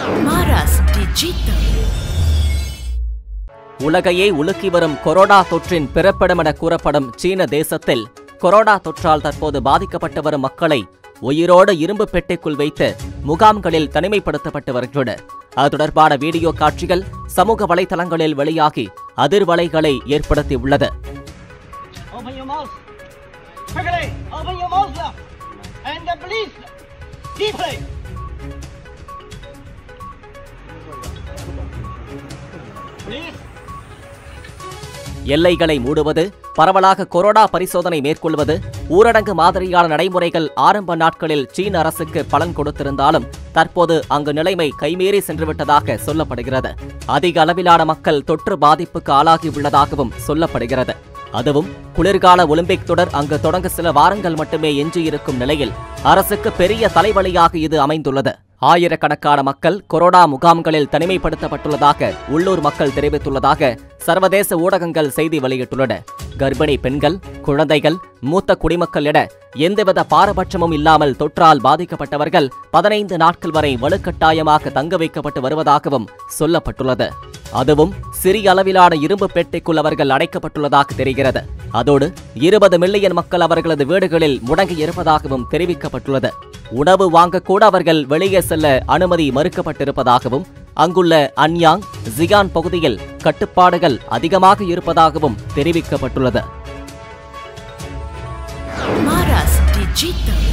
Maras Digital. உலகையே உலுக்கி வரும் கொரோனா தொற்றின் பிறப்பிடமென கூறப்படும் சீன தேசத்தில் கொரோனா தொற்றால் தற்போது பாதிக்கப்பட்டு வரும் மக்களை உயிரோடு இரும்பு பெட்டிக்குள் வைத்து முகாம்களில் தனிமைப்படுத்தப்பட்டு வருகின்றனர் அது தொடர்பான வீடியோ காட்சிகள் சமூக வலைதளங்களில் வெளியாகி அதிர்வலைகளை ஏற்படுத்தியுள்ளது Open your mouth. Quickly, open your mouth now. And uh, please, deeply. Please. எல்லைகளை மூடுவது பரவலாக கொரோனா பரிசோதனை மேற்கொள்வது ஊரடங்கு மாதிரியான நடைமுறைகள் ஆரம்ப நாட்களில் சீன அரசுக்கு பலன் கொடுத்திருந்தாலும் தற்போது அங்கு நிலைமை கைமீறி சென்றுவிட்டதாக சொல்லப்படுகிறது அதிக அளவிலான மக்கள் தொற்று பாதிப்புக்கு ஆளாகியுள்ளதாகவும் சொல்லப்படுகிறது அதுவும் குளிர்கால ஒலிம்பிக் தொடர் அங்கு தொடங்க சில வாரங்கள் மட்டுமே எஞ்சியிருக்கும் நிலையில் அரசுக்கு பெரிய தலைவலியாக இது அமைந்துள்ளது ஆயிரக்கணக்கான மக்கள் கொரோனா முகாம்களில் தனிமைப்படுத்தப்பட்டுள்ளதாக உள்ளூர் மக்கள் தெரிவித்துள்ளதாக சர்வதேச ஊடகங்கள் செய்தி வெளியிட்டுள்ளன கர்ப்பிணி பெண்கள் குழந்தைகள் மூத்த குடிமக்கள் என எந்தவித பாரபட்சமும் இல்லாமல் தொற்றால் பாதிக்கப்பட்டவர்கள் பதினைந்து நாட்கள் வரை வலுக்கட்டாயமாக தங்க வைக்கப்பட்டு வருவதாகவும் சொல்லப்பட்டுள்ளது அதுவும் சிறிய அளவிலான இரும்பு பெட்டிக்குள் அவர்கள் அடைக்கப்பட்டுள்ளதாக தெரிகிறது அதோடு இருபது மில்லியன் மக்கள் அவர்களது வீடுகளில் முடங்கி இருப்பதாகவும் தெரிவிக்கப்பட்டுள்ளது உணவு வாங்கக்கூட அவர்கள் வெளியே செல்ல அனுமதி மறுக்கப்பட்டிருப்பதாகவும் அங்குள்ள அன்யாங் ஜிகான் பகுதியில் கட்டுப்பாடுகள் அதிகமாக இருப்பதாகவும் தெரிவிக்கப்பட்டுள்ளது Maras Digital.